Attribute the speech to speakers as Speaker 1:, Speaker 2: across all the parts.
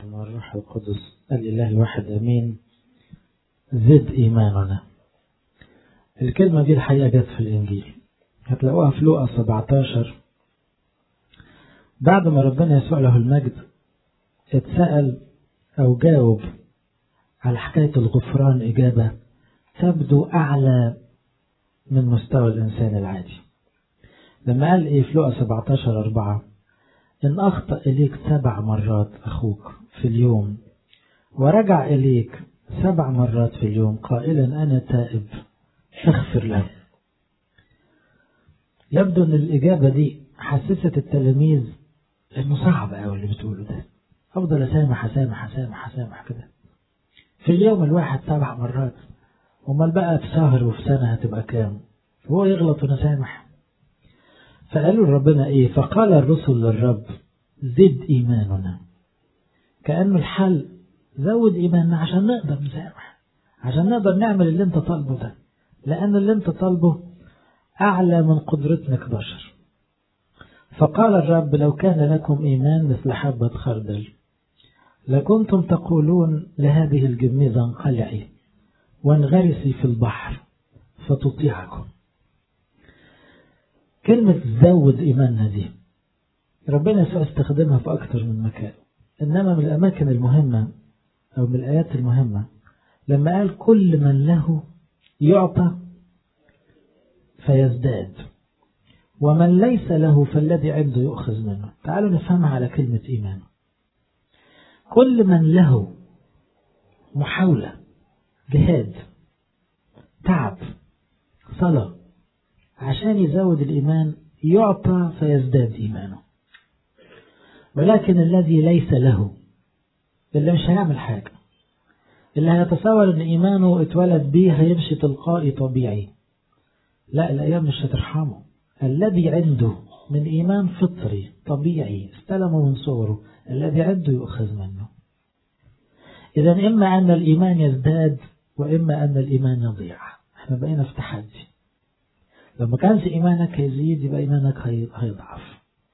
Speaker 1: والروح القدس الإله الواحد أمين زد إيماننا الكلمة دي الحقيقة جت في الإنجيل هتلاقوها في لوقا 17 بعد ما ربنا يسوع له المجد اتسأل أو جاوب على حكاية الغفران إجابة تبدو أعلى من مستوى الإنسان العادي لما قال إيه في لوقا 17 4 إن أخطأ إليك سبع مرات أخوك في اليوم ورجع إليك سبع مرات في اليوم قائلا أنا تائب اغفر له يبدو أن الإجابة دي حسست التلاميذ إنه صعب أوي اللي بتقوله ده أفضل أسامح أسامح أسامح أسامح كده في اليوم الواحد سبع مرات أمال بقى في شهر وفي سنة هتبقى كام هو يغلط ونسامح فقالوا لربنا إيه فقال الرسل للرب زد إيماننا كأنه الحل زود إيماننا عشان نقدر نسامح عشان نقدر نعمل اللي انت طالبه ده لأن اللي انت طالبه أعلى من قدرتنا كبشر فقال الرب لو كان لكم إيمان مثل حبة خردل لكنتم تقولون لهذه الجميزة انقلعي وانغرسي في البحر فتطيعكم كلمة زود إيماننا دي ربنا يسوع استخدمها في أكثر من مكان إنما من الأماكن المهمة أو من الآيات المهمة لما قال كل من له يعطى فيزداد ومن ليس له فالذي عنده يؤخذ منه تعالوا نفهمها على كلمة إيمان كل من له محاولة جهاد تعب صلاة عشان يزود الإيمان يعطى فيزداد إيمانه ولكن الذي ليس له اللي مش هيعمل حاجة اللي هيتصور ان إيمانه اتولد بيه هيمشي تلقائي طبيعي لا الأيام مش هترحمه الذي عنده من إيمان فطري طبيعي استلمه من صغره الذي عنده يؤخذ منه إذا إما أن الإيمان يزداد وإما أن الإيمان يضيع احنا بقينا في تحدي لما كانش إيمانك هيزيد يبقى إيمانك هيضعف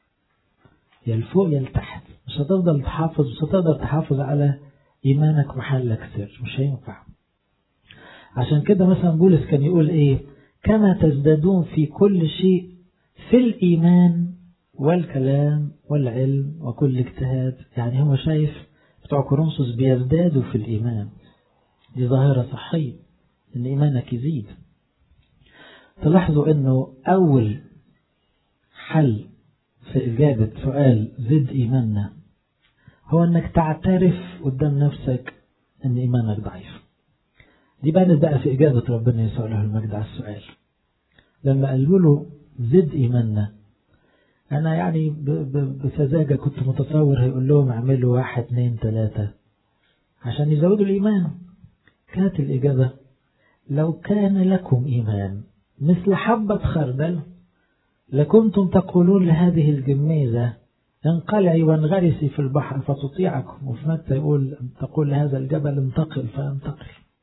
Speaker 1: يا الفوق يا لتحت مش هتفضل تحافظ مش هتقدر تحافظ على إيمانك محلك سر مش هينفع عشان كده مثلا بولس كان يقول إيه كما تزدادون في كل شيء في الإيمان والكلام والعلم وكل اجتهاد يعني هو شايف بتوع كورنثوس بيزدادوا في الإيمان دي ظاهرة صحية إن إيمانك يزيد تلاحظوا إنه أول حل في إجابة سؤال زد إيماننا هو إنك تعترف قدام نفسك إن إيمانك ضعيف دي بانت بقى في إجابة ربنا يسوع له المجد على السؤال لما قالوا له زد إيماننا أنا يعني بسذاجة كنت متصور هيقول لهم اعملوا واحد اتنين تلاتة عشان يزودوا الإيمان كانت الإجابة لو كان لكم إيمان مثل حبة خردل لكنتم تقولون لهذه الجميزة انقلعي وانغرسي في البحر فتطيعكم وفي متى يقول تقول لهذا الجبل انتقل فانتقل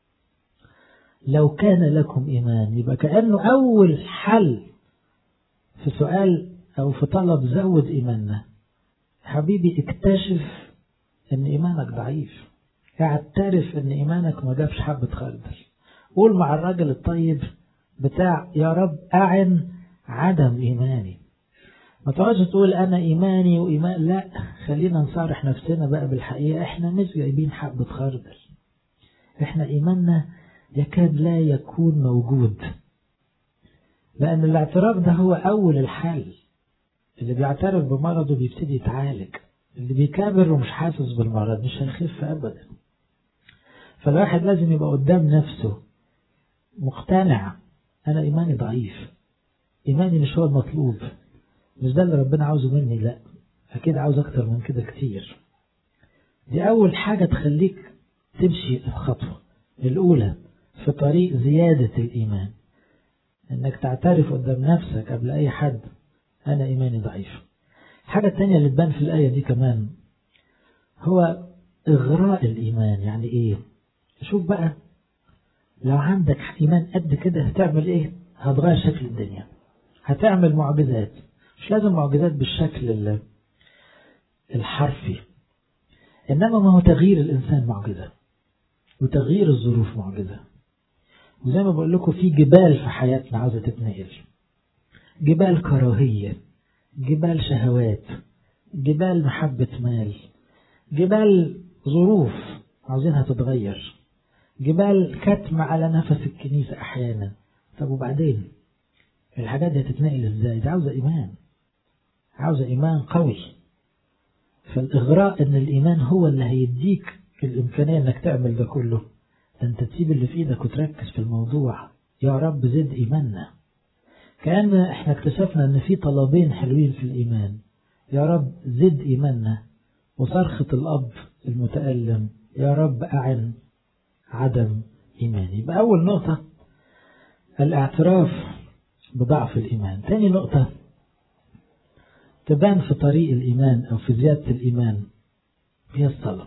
Speaker 1: لو كان لكم إيمان يبقى كأنه أول حل في سؤال أو في طلب زود إيماننا حبيبي اكتشف أن إيمانك ضعيف اعترف أن إيمانك ما جابش حبة خردل قول مع الراجل الطيب بتاع يا رب أعن عدم إيماني ما تقعدش تقول أنا إيماني وإيمان لا خلينا نصارح نفسنا بقى بالحقيقة إحنا مش جايبين حبة خردل إحنا إيماننا يكاد لا يكون موجود لأن الاعتراف ده هو أول الحل اللي بيعترف بمرضه بيبتدي يتعالج اللي بيكابر ومش حاسس بالمرض مش هيخف أبدا فالواحد لازم يبقى قدام نفسه مقتنع أنا إيماني ضعيف إيماني مش هو المطلوب مش ده اللي ربنا عاوزه مني لا أكيد عاوز أكتر من كده كتير دي أول حاجة تخليك تمشي الخطوة الأولى في طريق زيادة الإيمان إنك تعترف قدام نفسك قبل أي حد أنا إيماني ضعيف الحاجة التانية اللي تبان في الآية دي كمان هو إغراء الإيمان يعني إيه شوف بقى لو عندك إيمان قد كده هتعمل إيه هتغير شكل الدنيا هتعمل معجزات مش لازم معجزات بالشكل الحرفي إنما ما هو تغيير الإنسان معجزة وتغيير الظروف معجزة وزي ما بقول لكم في جبال في حياتنا عاوزة تتنقل جبال كراهية جبال شهوات جبال محبة مال جبال ظروف عاوزينها تتغير جبال كتم على نفس الكنيسة أحيانا طب وبعدين الحاجات دي هتتنقل ازاي دي عاوزة إيمان عاوزة إيمان قوي فالإغراء إن الإيمان هو اللي هيديك الإمكانية إنك تعمل ده كله أنت تسيب اللي في إيدك وتركز في الموضوع يا رب زد إيماننا كأن إحنا اكتشفنا إن في طلبين حلوين في الإيمان يا رب زد إيماننا وصرخة الأب المتألم يا رب أعن عدم إيماني بأول نقطة الاعتراف بضعف الإيمان تاني نقطة تبان في طريق الإيمان أو في زيادة الإيمان هي الصلاة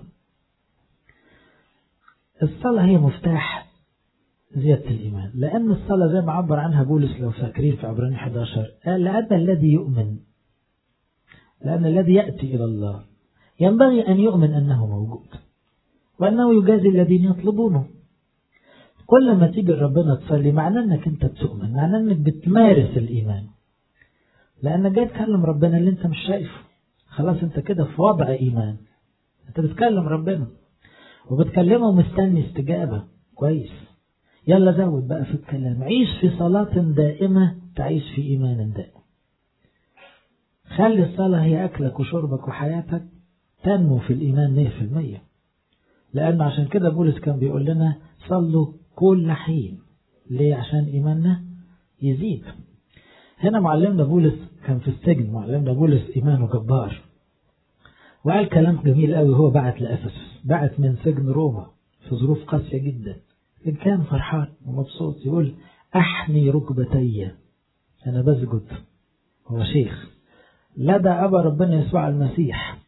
Speaker 1: الصلاة هي مفتاح زيادة الإيمان لأن الصلاة زي ما عبر عنها بولس لو فاكرين في عبراني 11 قال لأن الذي يؤمن لأن الذي يأتي إلى الله ينبغي أن يؤمن أنه موجود وأنه يجازي الذين يطلبونه كل ما تيجي ربنا تصلي معناه أنك أنت بتؤمن معناه أنك بتمارس الإيمان لأنك جاي تكلم ربنا اللي أنت مش شايفه خلاص أنت كده في وضع إيمان أنت بتكلم ربنا وبتكلمه مستني استجابة كويس يلا زود بقى في الكلام عيش في صلاة دائمة تعيش في إيمان دائم خلي الصلاة هي أكلك وشربك وحياتك تنمو في الإيمان 100% لأنه عشان كده بولس كان بيقول لنا صلوا كل حين ليه عشان إيماننا يزيد هنا معلمنا بولس كان في السجن معلمنا بولس إيمانه جبار وقال كلام جميل قوي هو بعت لأفسس بعت من سجن روما في ظروف قاسية جدا إن كان فرحان ومبسوط يقول أحني ركبتي أنا بسجد هو شيخ لدى أبا ربنا يسوع المسيح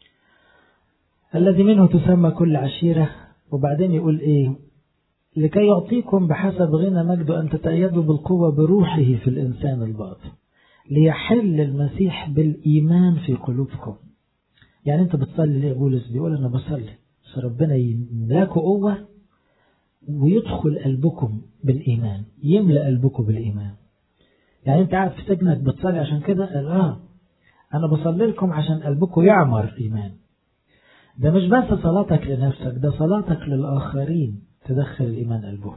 Speaker 1: الذي منه تسمى كل عشيرة وبعدين يقول إيه لكي يعطيكم بحسب غنى مجده أن تتأيدوا بالقوة بروحه في الإنسان الباطن ليحل المسيح بالإيمان في قلوبكم يعني أنت بتصلي ليه بولس بيقول أنا بصلي عشان ربنا يملاكوا قوة ويدخل قلبكم بالإيمان يملأ قلبكم بالإيمان يعني أنت قاعد في سجنك بتصلي عشان كده قال آه أنا بصلي لكم عشان قلبكم يعمر إيمان ده مش بس صلاتك لنفسك ده صلاتك للآخرين تدخل الإيمان قلبهم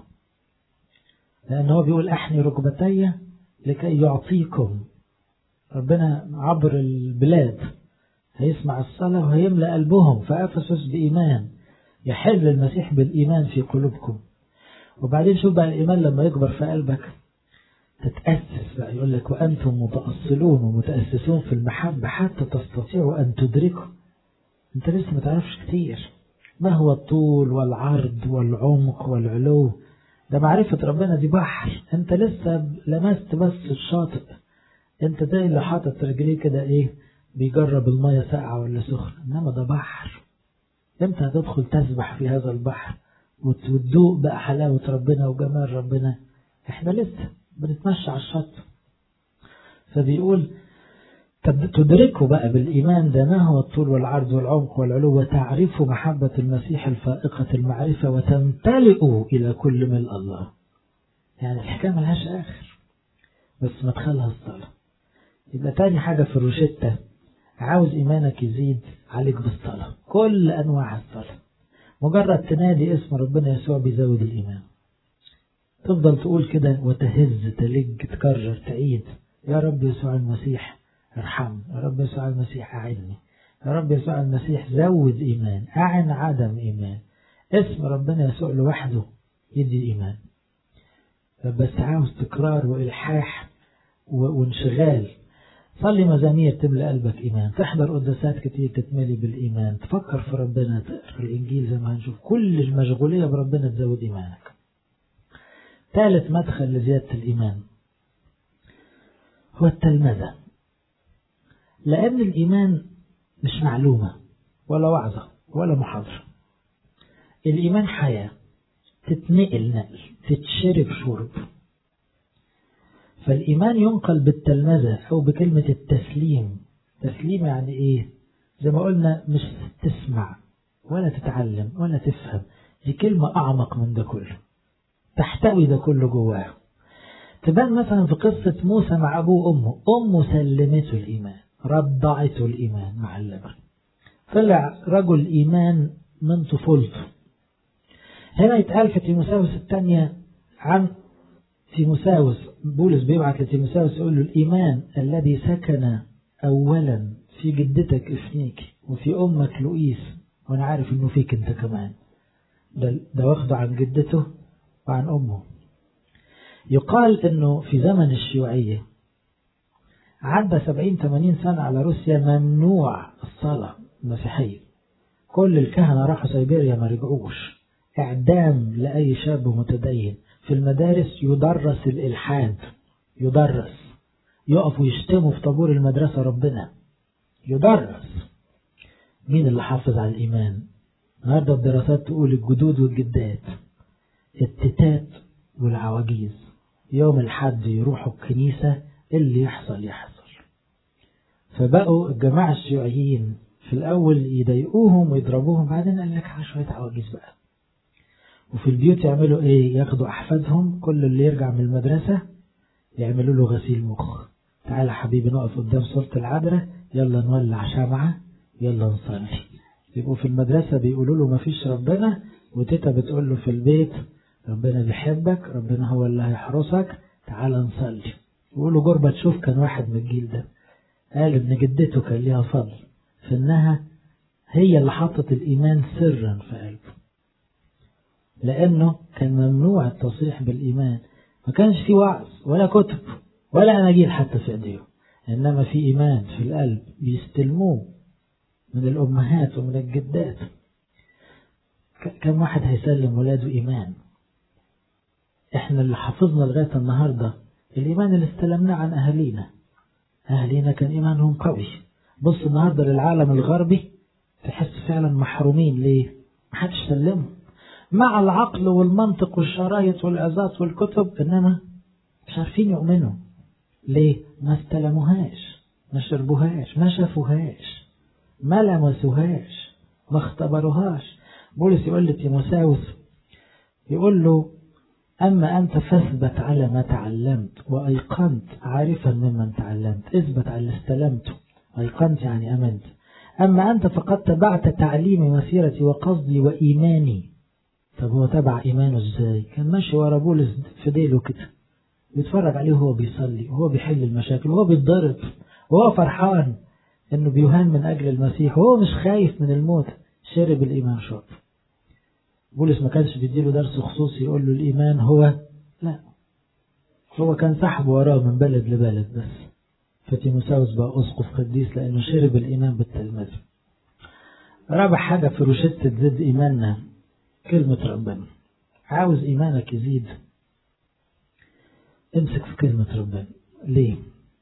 Speaker 1: لأن هو بيقول أحني ركبتي لكي يعطيكم ربنا عبر البلاد هيسمع الصلاة وهيملأ قلبهم فأفسس بإيمان يحل المسيح بالإيمان في قلوبكم وبعدين شوف بقى الإيمان لما يكبر في قلبك تتأسس بقى يقول لك وأنتم متأصلون ومتأسسون في المحبة حتى تستطيعوا أن تدركوا أنت لسه ما تعرفش كتير ما هو الطول والعرض والعمق والعلو ده معرفة ربنا دي بحر أنت لسه لمست بس الشاطئ أنت زي اللي حاطط رجليه كده إيه بيجرب المية ساقعة ولا سخنة إنما ده بحر امتى هتدخل تسبح في هذا البحر وتدوق بقى حلاوة ربنا وجمال ربنا احنا لسه بنتمشى على الشط فبيقول تدركوا بقى بالإيمان ده ما هو الطول والعرض والعمق والعلو وتعرفوا محبة المسيح الفائقة المعرفة وتمتلئوا إلى كل ملء الله يعني الحكاية ملهاش آخر بس مدخلها الصلاة يبقى تاني حاجة في الروشتة عاوز إيمانك يزيد عليك بالصلاة كل أنواع الصلاة مجرد تنادي اسم ربنا يسوع بيزود الإيمان تفضل تقول كده وتهز تلج تكرر تعيد يا رب يسوع المسيح ارحمني يا رب يسوع المسيح أعني يا رب يسوع المسيح زود إيمان أعن عدم إيمان اسم ربنا يسوع لوحده يدي إيمان بس عاوز تكرار وإلحاح وانشغال صلي مزامير تملى قلبك إيمان تحضر قداسات كتير تتملي بالإيمان تفكر في ربنا تقرأ الإنجيل زي ما هنشوف كل المشغولية بربنا تزود إيمانك ثالث مدخل لزيادة الإيمان هو التلمذة لأن الإيمان مش معلومة ولا وعظة ولا محاضرة الإيمان حياة تتنقل نقل تتشرب شرب فالإيمان ينقل بالتلمذة أو بكلمة التسليم تسليم يعني إيه زي ما قلنا مش تسمع ولا تتعلم ولا تفهم دي كلمة أعمق من ده كله تحتوي ده كله جواه تبان مثلا في قصة موسى مع أبوه وأمه أمه سلمته الإيمان رضعته الإيمان مع اللبن طلع رجل إيمان من طفولته هنا يتقال في تيموساوس الثانية عن تيموساوس بولس بيبعت لتيموساوس يقول له الإيمان الذي سكن أولا في جدتك إفنيك وفي أمك لؤيس وأنا عارف إنه فيك أنت كمان ده, ده واخده عن جدته وعن أمه يقال إنه في زمن الشيوعية عدى سبعين ثمانين سنة على روسيا ممنوع الصلاة المسيحية كل الكهنة راحوا سيبيريا ما رجعوش إعدام لأي شاب متدين في المدارس يدرس الإلحاد يدرس يقفوا يشتموا في طابور المدرسة ربنا يدرس مين اللي حافظ على الإيمان النهاردة الدراسات تقول الجدود والجدات التتات والعواجيز يوم الحد يروحوا الكنيسة اللي يحصل يحصل فبقوا الجماعة الشيوعيين في الأول يضايقوهم ويضربوهم بعدين قال لك شوية عواجيز بقى وفي البيوت يعملوا ايه ياخدوا أحفادهم كل اللي يرجع من المدرسة يعملوا له غسيل مخ تعالى حبيبي نقف قدام صورة العذراء يلا نولع شمعة يلا نصلي يبقوا في المدرسة بيقولوا له مفيش ربنا وتيتا بتقول له في البيت ربنا بيحبك ربنا هو اللي هيحرسك تعالى نصلي يقولوا جربة تشوف كان واحد من الجيل ده قال ان جدته كان ليها فضل في انها هي اللي حطت الايمان سرا في قلبه لانه كان ممنوع التصريح بالايمان ما كانش في وعظ ولا كتب ولا اناجيل حتى في ايديهم انما في ايمان في القلب بيستلموه من الامهات ومن الجدات كم واحد هيسلم ولاده ايمان احنا اللي حافظنا لغايه النهارده الايمان اللي استلمناه عن اهالينا اهالينا كان ايمانهم قوي بص النهارده للعالم الغربي تحس فعلا محرومين ليه محدش سلمهم مع العقل والمنطق والشرايط والعظات والكتب انما مش عارفين يؤمنوا ليه ما استلموهاش ما شربوهاش ما شافوهاش ما لمسوهاش ما اختبروهاش بولس يقول لتيموساوس يقول له أما أنت فاثبت على ما تعلمت وأيقنت عارفا ممن تعلمت اثبت على اللي استلمته أيقنت يعني أمنت أما أنت فقد تبعت تعليمي مسيرتي وقصدي وإيماني طب هو تبع إيمانه إزاي كان ماشي ورا بولس في ديله كده بيتفرج عليه وهو بيصلي وهو بيحل المشاكل وهو بيتضرب وهو فرحان انه بيهان من اجل المسيح وهو مش خايف من الموت شرب الايمان شرب بولس ما كانش بيديله درس خصوصي يقول له الايمان هو لا هو كان سحب وراه من بلد لبلد بس فتيموساوس بقى اسقف قديس لانه شرب الايمان بالتلمذ رابع حاجه في روشته تزيد ايماننا كلمه ربنا عاوز ايمانك يزيد امسك في كلمه ربنا ليه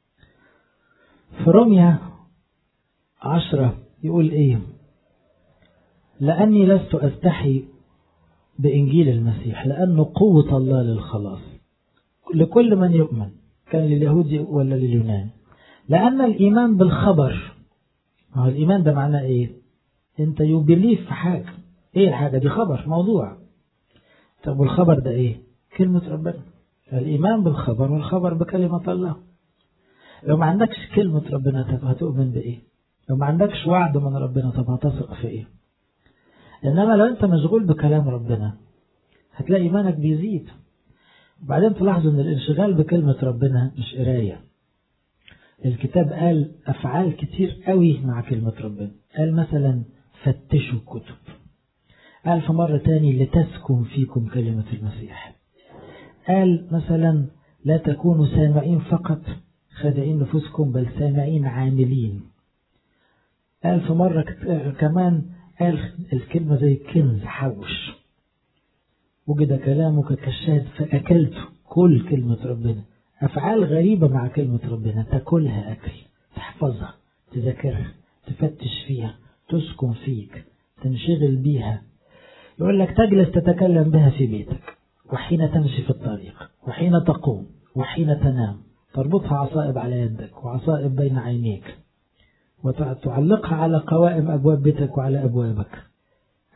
Speaker 1: في روميا عشرة يقول ايه لأني لست أستحي بإنجيل المسيح لأنه قوة الله للخلاص لكل من يؤمن كان لليهود ولا لليونان لأن الإيمان بالخبر هو الإيمان ده معناه إيه أنت يبليف في حاجة إيه الحاجة دي خبر موضوع طب والخبر ده إيه كلمة ربنا الإيمان بالخبر والخبر بكلمة الله لو ما عندكش كلمة ربنا طب هتؤمن بإيه لو ما عندكش وعد من ربنا طب هتثق في إيه إنما لو أنت مشغول بكلام ربنا هتلاقي إيمانك بيزيد وبعدين تلاحظوا إن الانشغال بكلمة ربنا مش قراية الكتاب قال أفعال كتير قوي مع كلمة ربنا قال مثلا فتشوا الكتب قال في مرة تاني لتسكن فيكم كلمة المسيح قال مثلا لا تكونوا سامعين فقط خادعين نفوسكم بل سامعين عاملين قال في مرة كمان قال الكلمة زي كنز حوش وجد كلامك كالشاهد فأكلته كل كلمة ربنا أفعال غريبة مع كلمة ربنا تاكلها أكل تحفظها تذاكرها تفتش فيها تسكن فيك تنشغل بيها يقول لك تجلس تتكلم بها في بيتك وحين تمشي في الطريق وحين تقوم وحين تنام تربطها عصائب على يدك وعصائب بين عينيك وتعلقها على قوائم أبواب بيتك وعلى أبوابك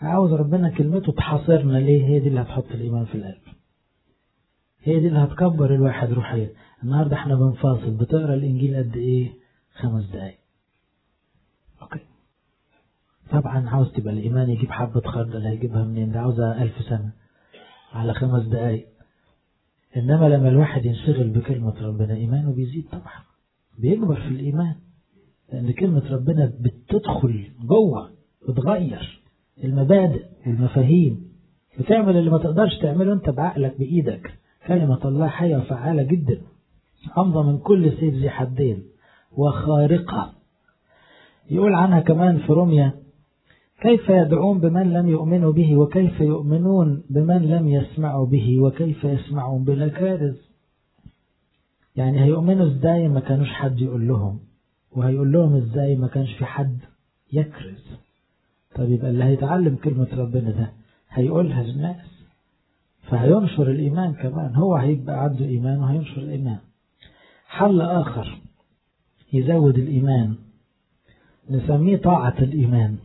Speaker 1: عاوز ربنا كلمته تحاصرنا ليه هي دي اللي هتحط الإيمان في القلب هي دي اللي هتكبر الواحد روحيا النهاردة احنا بنفاصل بتقرا الإنجيل قد إيه خمس دقايق أوكي طبعا عاوز تبقى الإيمان يجيب حبة خردل هيجيبها منين ده عاوزها ألف سنة على خمس دقايق إنما لما الواحد ينشغل بكلمة ربنا إيمانه بيزيد طبعا بيكبر في الإيمان لأن كلمة ربنا بتدخل جوه بتغير المبادئ والمفاهيم بتعمل اللي ما تقدرش تعمله أنت بعقلك بإيدك كلمة الله حية وفعالة جدا أمضى من كل سيف ذي حدين وخارقة يقول عنها كمان في روميا كيف يدعون بمن لم يؤمنوا به وكيف يؤمنون بمن لم يسمعوا به وكيف يسمعون بلا كارث يعني هيؤمنوا ازاي ما كانوش حد يقول لهم وهيقول لهم ازاي ما كانش في حد يكرز طب يبقى اللي هيتعلم كلمة ربنا ده هيقولها للناس فهينشر الإيمان كمان هو هيبقى عنده إيمان وهينشر الإيمان حل آخر يزود الإيمان نسميه طاعة الإيمان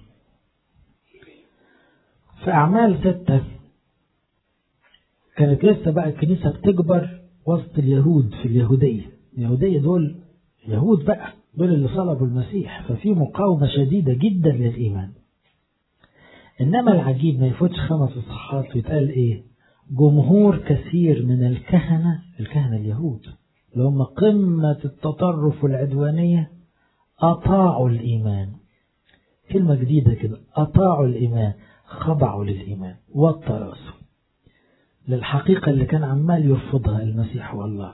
Speaker 1: في أعمال ستة كانت لسه بقى الكنيسة بتكبر وسط اليهود في اليهودية اليهودية دول يهود بقى دول اللي صلبوا المسيح ففي مقاومة شديدة جدا للإيمان إنما العجيب ما يفوتش خمس إصحاحات ويتقال إيه جمهور كثير من الكهنة الكهنة اليهود اللي هم قمة التطرف والعدوانية أطاعوا الإيمان كلمة جديدة كده أطاعوا الإيمان خضعوا للإيمان والتراثوا للحقيقة اللي كان عمال يرفضها المسيح والله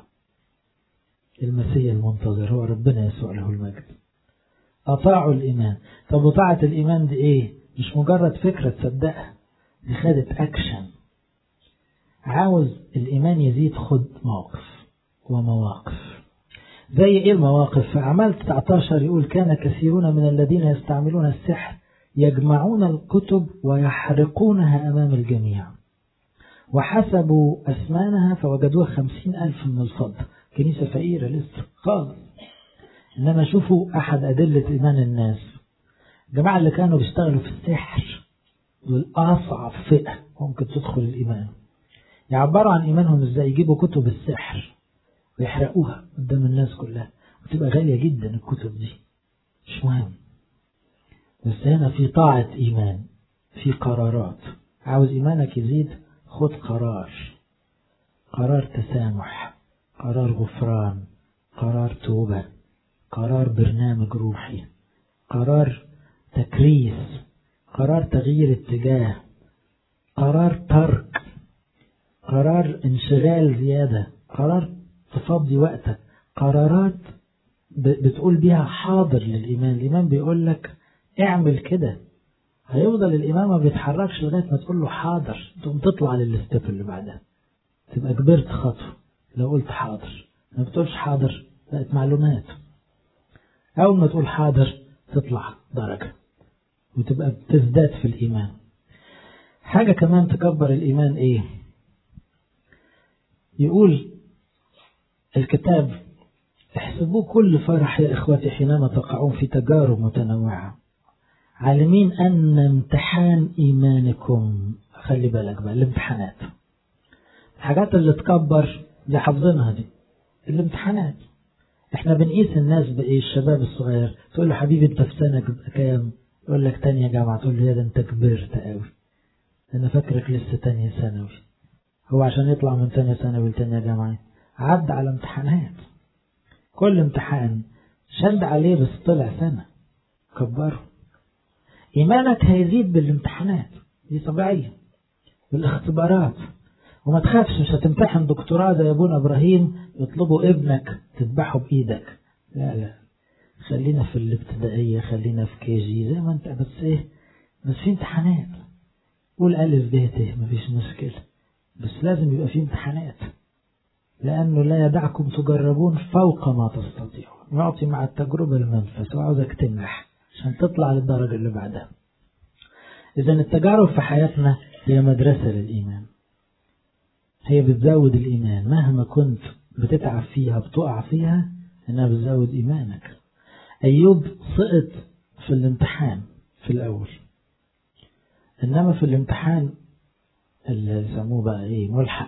Speaker 1: المسيح المنتظر هو ربنا يسوع له المجد أطاعوا الإيمان طب وطاعة الإيمان دي إيه مش مجرد فكرة تصدقها دي خدت أكشن عاوز الإيمان يزيد خد موقف ومواقف زي إيه المواقف في أعمال 19 يقول كان كثيرون من الذين يستعملون السحر يجمعون الكتب ويحرقونها أمام الجميع وحسبوا أثمانها فوجدوها خمسين ألف من الفضة كنيسة فقيرة لسه خالص إنما شوفوا أحد أدلة إيمان الناس الجماعة اللي كانوا بيشتغلوا في السحر دول أصعب فئة ممكن تدخل الإيمان يعبروا عن إيمانهم إزاي يجيبوا كتب السحر ويحرقوها قدام الناس كلها وتبقى غالية جدا الكتب دي مش مهم بس هنا في طاعة إيمان في قرارات عاوز إيمانك يزيد خد قرار قرار تسامح قرار غفران قرار توبة قرار برنامج روحي قرار تكريس قرار تغيير اتجاه قرار ترك قرار انشغال زيادة قرار تفضي وقتك قرارات بتقول بيها حاضر للإيمان الإيمان بيقول لك اعمل كده هيفضل الإمام ما بيتحركش لغاية ما تقول له حاضر تقوم تطلع للستيب اللي بعدها تبقى كبرت خطوة لو قلت حاضر ما بتقولش حاضر بقت معلومات أول ما تقول حاضر تطلع درجة وتبقى بتزداد في الإيمان حاجة كمان تكبر الإيمان إيه يقول الكتاب احسبوا كل فرح يا إخوتي حينما تقعون في تجارب متنوعة عالمين أن امتحان إيمانكم خلي بالك بقى الامتحانات الحاجات اللي تكبر دي حافظينها دي الامتحانات احنا بنقيس الناس بايه الشباب الصغير تقول له حبيبي انت في سنة كام يقول لك تانية جامعة تقول له يا ده انت كبرت قوي انا فاكرك لسه تانية ثانوي هو عشان يطلع من تانية ثانوي لتانية جامعة عد على امتحانات كل امتحان شد عليه بس طلع سنة كبره إيمانك هيزيد بالامتحانات دي طبيعية بالاختبارات وما تخافش مش هتمتحن دكتوراه زي ابونا ابراهيم يطلبوا ابنك تذبحه بايدك لا لا خلينا في الابتدائية خلينا في كي جي زي ما انت بس ايه بس في امتحانات قول ألف ب ت مفيش مشكلة بس لازم يبقى في امتحانات لأنه لا يدعكم تجربون فوق ما تستطيعون يعطي مع التجربة المنفس وعاوزك تنجح عشان تطلع للدرجة اللي بعدها إذا التجارب في حياتنا هي مدرسة للإيمان هي بتزود الإيمان مهما كنت بتتعب فيها بتقع فيها إنها بتزود إيمانك أيوب سقط في الامتحان في الأول إنما في الامتحان اللي يسموه بقى إيه ملحق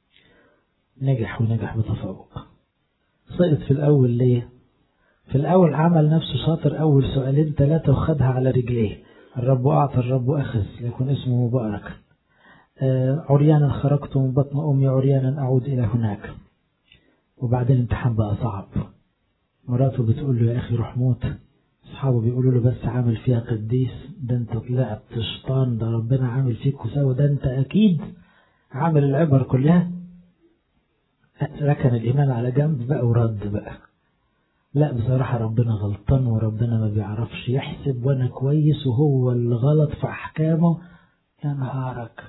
Speaker 1: نجح ونجح بتفوق سقط في الأول ليه؟ في الأول عمل نفسه شاطر أول سؤالين ثلاثة وخدها على رجليه الرب أعطى الرب أخذ ليكن اسمه مبارك آه عريانا خرجت من بطن أمي عريانا أعود إلى هناك وبعدين الامتحان بقى صعب مراته بتقول له يا أخي روح موت أصحابه بيقولوا له بس عامل فيها قديس ده أنت طلعت شيطان ده ربنا عامل فيك وسوى ده أنت أكيد عامل العبر كلها ركن الإيمان على جنب بقى ورد بقى لا بصراحة ربنا غلطان وربنا ما بيعرفش يحسب وانا كويس وهو اللي غلط في احكامه يا نهارك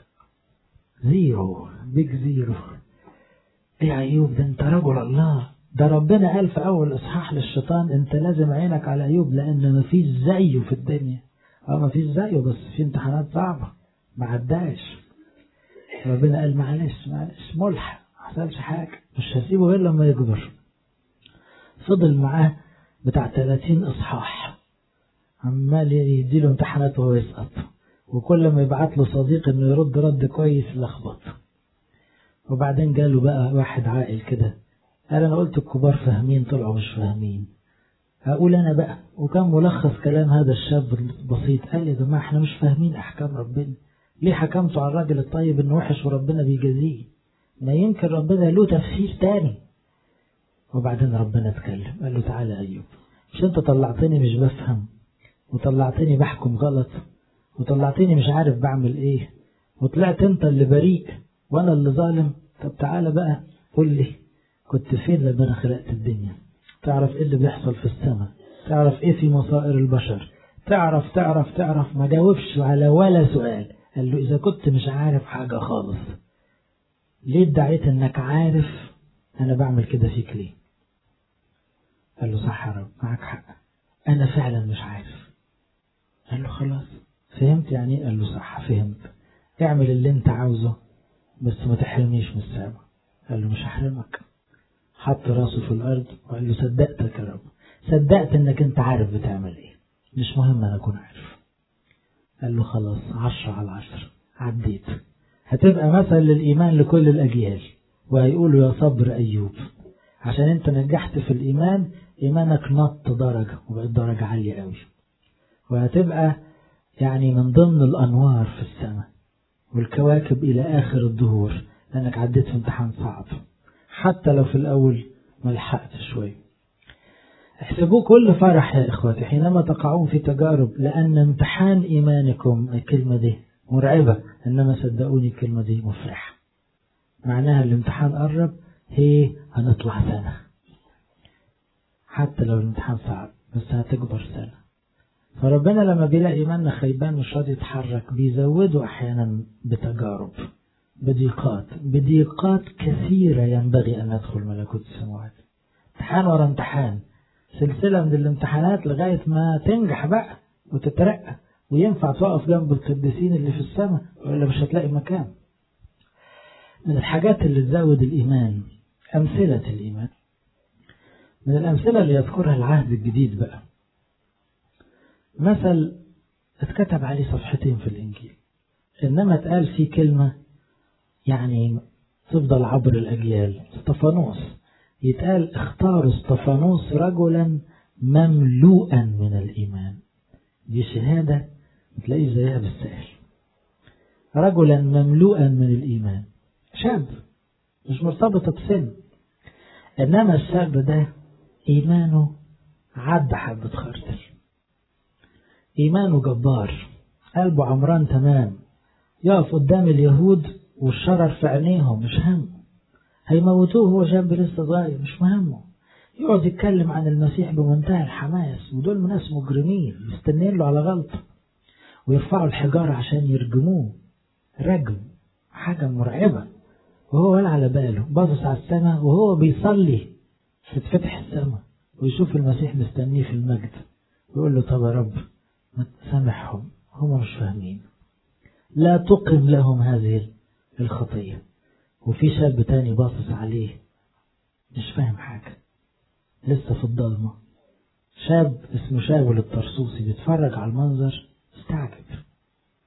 Speaker 1: زيرو بيج زيرو ايه يا ايوب ده انت رجل الله ده ربنا قال في اول اصحاح للشيطان انت لازم عينك على ايوب لان ما فيش زيه في الدنيا اه ما فيش زيه بس في امتحانات صعبة ما عداش ربنا قال معلش معلش ملحق ما حصلش حاجة مش هسيبه غير لما يكبر فضل معاه بتاع 30 اصحاح عمال يديله امتحانات وهو يسقط وكل ما يبعت له صديق انه يرد رد كويس لخبط وبعدين جاله بقى واحد عاقل كده قال انا قلت الكبار فاهمين طلعوا مش فاهمين هقول انا بقى وكان ملخص كلام هذا الشاب البسيط قال يا جماعه احنا مش فاهمين احكام ربنا ليه حكمتوا على الراجل الطيب انه وحش وربنا بيجازيه ما يمكن ربنا له تفسير تاني وبعدين ربنا اتكلم قال له تعالى أيوب مش انت طلعتني مش بفهم وطلعتني بحكم غلط وطلعتني مش عارف بعمل ايه وطلعت انت اللي بريء وانا اللي ظالم طب تعالى بقى قول لي كنت فين لما انا خلقت الدنيا تعرف ايه اللي بيحصل في السماء تعرف ايه في مصائر البشر تعرف تعرف تعرف ما جاوبش على ولا سؤال قال له اذا كنت مش عارف حاجة خالص ليه ادعيت انك عارف انا بعمل كده فيك ليه قال له صح يا رب معك حق أنا فعلا مش عارف قال له خلاص فهمت يعني قال له صح فهمت اعمل اللي انت عاوزه بس ما تحرمنيش من السماء قال له مش هحرمك حط راسه في الأرض وقال له صدقتك يا رب صدقت انك انت عارف بتعمل ايه مش مهم انا اكون عارف قال له خلاص عشرة على عشرة عديت هتبقى مثل للإيمان لكل الأجيال وهيقولوا يا صبر أيوب عشان انت نجحت في الإيمان إيمانك نط درجة وبقت درجة عالية قوي وهتبقى يعني من ضمن الأنوار في السماء والكواكب إلى آخر الدهور لأنك عديت في امتحان صعب حتى لو في الأول ما لحقت شوي احسبوه كل فرح يا إخوتي حينما تقعون في تجارب لأن امتحان إيمانكم الكلمة دي مرعبة إنما صدقوني الكلمة دي مفرحة معناها الامتحان قرب هي هنطلع سنة حتى لو الامتحان صعب بس هتكبر سنة فربنا لما بيلاقي إيماننا خيبان مش راضي يتحرك بيزوده أحيانا بتجارب بضيقات بضيقات كثيرة ينبغي أن ندخل ملكوت السماوات امتحان ورا امتحان سلسلة من الامتحانات لغاية ما تنجح بقى وتترقى وينفع تقف جنب القديسين اللي في السماء ولا مش هتلاقي مكان من الحاجات اللي تزود الإيمان أمثلة الإيمان من الأمثلة اللي يذكرها العهد الجديد بقى مثل اتكتب عليه صفحتين في الإنجيل إنما اتقال فيه كلمة يعني تفضل عبر الأجيال استفانوس يتقال اختاروا استفانوس رجلا مملوءا من الإيمان دي شهادة تلاقيه زيها بالسهل رجلا مملوءا من الإيمان شاب مش مرتبطة بسن إنما الشاب ده إيمانه عدى حبة خردل إيمانه جبار قلبه عمران تمام يقف قدام اليهود والشرر في عينيهم مش هم هيموتوه هو شاب لسه صغير مش مهمه يقعد يتكلم عن المسيح بمنتهى الحماس ودول ناس مجرمين مستنين له على غلطة ويرفعوا الحجارة عشان يرجموه رجم حاجة مرعبة وهو ولا على باله باصص على السماء وهو بيصلي تتفتح السماء ويشوف المسيح مستنيه في المجد ويقول له طب يا رب ما تسامحهم هم مش فاهمين لا تقم لهم هذه الخطية وفي شاب تاني باصص عليه مش فاهم حاجة لسه في الضلمة شاب اسمه شاول الطرسوسي بيتفرج على المنظر استعجب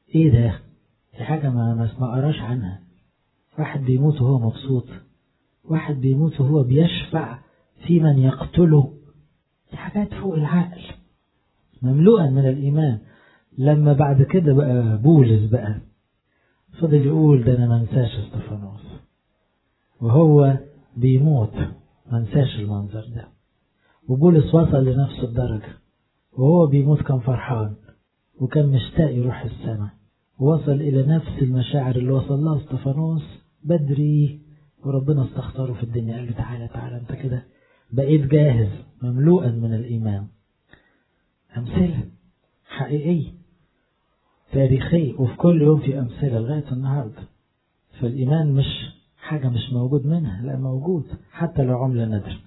Speaker 1: ايه ده دي حاجة ما ما قراش عنها واحد بيموت وهو مبسوط واحد بيموت وهو بيشفع في من يقتله دي حاجات فوق العقل مملوءا من الإيمان لما بعد كده بقى بولس بقى فضل يقول ده أنا ما انساش استفانوس وهو بيموت ما انساش المنظر ده وبولس وصل لنفس الدرجة وهو بيموت كان فرحان وكان مشتاق يروح السماء ووصل إلى نفس المشاعر اللي وصل لها استفانوس بدري وربنا استختاره في الدنيا قال له تعالى تعالى انت كده بقيت جاهز مملوءا من الإيمان أمثلة حقيقية تاريخية وفي كل يوم في أمثلة لغاية النهاردة فالإيمان مش حاجة مش موجود منها لا موجود حتى لو عملة نادرة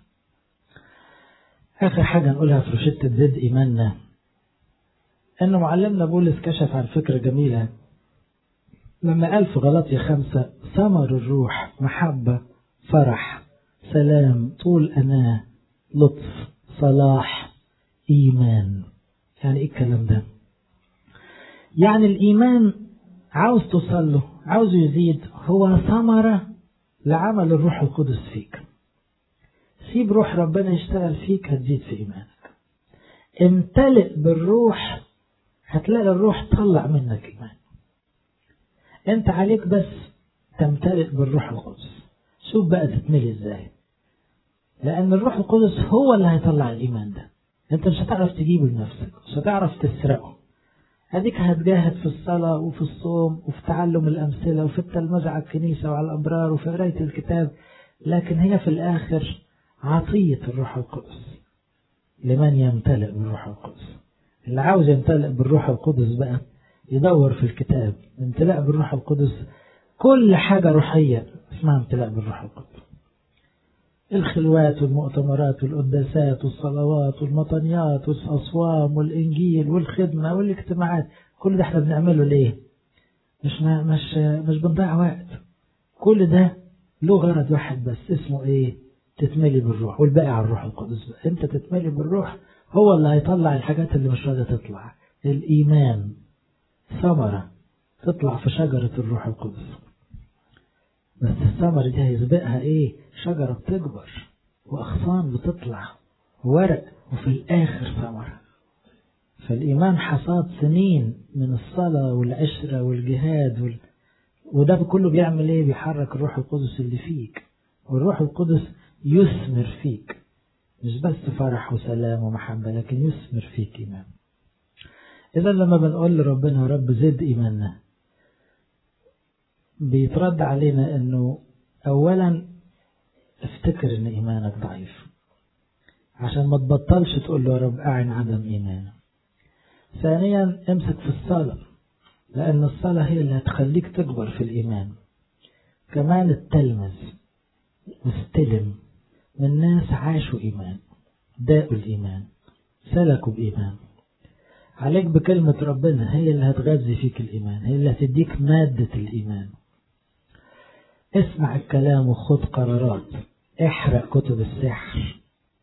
Speaker 1: آخر حاجة نقولها في روشتة زد إيماننا أن معلمنا بولس كشف عن فكرة جميلة لما قال في غلطية خمسة ثمر الروح محبة فرح سلام طول أناة لطف صلاح إيمان يعني إيه الكلام ده يعني الإيمان عاوز توصل له عاوز يزيد هو ثمرة لعمل الروح القدس فيك سيب روح ربنا يشتغل فيك هتزيد في إيمانك امتلئ بالروح هتلاقي الروح طلع منك إيمان انت عليك بس تمتلئ بالروح القدس شوف بقى تتملي ازاي لأن الروح القدس هو اللي هيطلع الإيمان ده انت مش هتعرف تجيبه لنفسك مش هتعرف تسرقه هديك هتجاهد في الصلاة وفي الصوم وفي تعلم الأمثلة وفي التلمذة على الكنيسة وعلى الأبرار وفي قراية الكتاب لكن هي في الآخر عطية الروح القدس لمن يمتلئ بالروح القدس اللي عاوز يمتلئ بالروح القدس بقى يدور في الكتاب امتلاء بالروح القدس كل حاجة روحية اسمها امتلاء بالروح القدس الخلوات والمؤتمرات والقداسات والصلوات والمطنيات والأصوام والإنجيل والخدمة والاجتماعات كل ده احنا بنعمله ليه مش ما مش مش بنضيع وقت كل ده له غرض واحد بس اسمه ايه تتملي بالروح والباقي على الروح القدس بقى. انت تتملي بالروح هو اللي هيطلع الحاجات اللي مش راضيه تطلع الايمان ثمره تطلع في شجره الروح القدس بس الثمرة دي هيسبقها ايه شجرة بتكبر واغصان بتطلع ورق وفي الاخر ثمرة فالايمان حصاد سنين من الصلاة والعشرة والجهاد وال... وده كله بيعمل ايه بيحرك الروح القدس اللي فيك والروح القدس يثمر فيك مش بس فرح وسلام ومحبة لكن يثمر فيك إيمان إذا لما بنقول لربنا يا رب زد إيماننا بيترد علينا انه اولا افتكر ان ايمانك ضعيف عشان ما تبطلش تقول له يا رب اعن عدم ايمانه ثانيا امسك في الصلاة لان الصلاة هي اللي هتخليك تكبر في الايمان كمان التلمذ واستلم من ناس عاشوا ايمان داقوا الايمان سلكوا بايمان عليك بكلمة ربنا هي اللي هتغذي فيك الإيمان هي اللي هتديك مادة الإيمان اسمع الكلام وخد قرارات احرق كتب السحر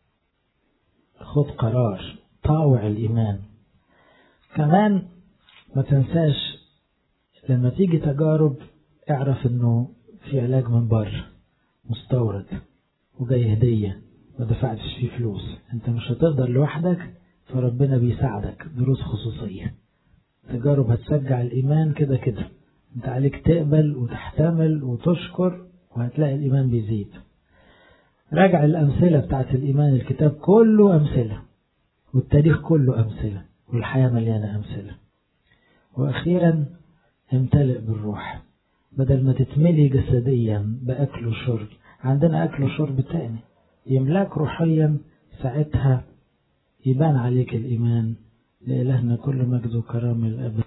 Speaker 1: خد قرار طاوع الإيمان كمان ما تنساش لما تيجي تجارب اعرف انه في علاج من بره مستورد وجاي هدية ما دفعتش فيه فلوس انت مش هتقدر لوحدك فربنا بيساعدك دروس خصوصية تجارب هتشجع الإيمان كده كده انت عليك تقبل وتحتمل وتشكر وهتلاقي الإيمان بيزيد راجع الأمثلة بتاعت الإيمان الكتاب كله أمثلة والتاريخ كله أمثلة والحياة مليانة أمثلة وأخيرا امتلئ بالروح بدل ما تتملي جسديا بأكل وشرب عندنا أكل وشرب تاني يملاك روحيا ساعتها يبان عليك الإيمان لإلهنا كل مجد وكرامة الأبد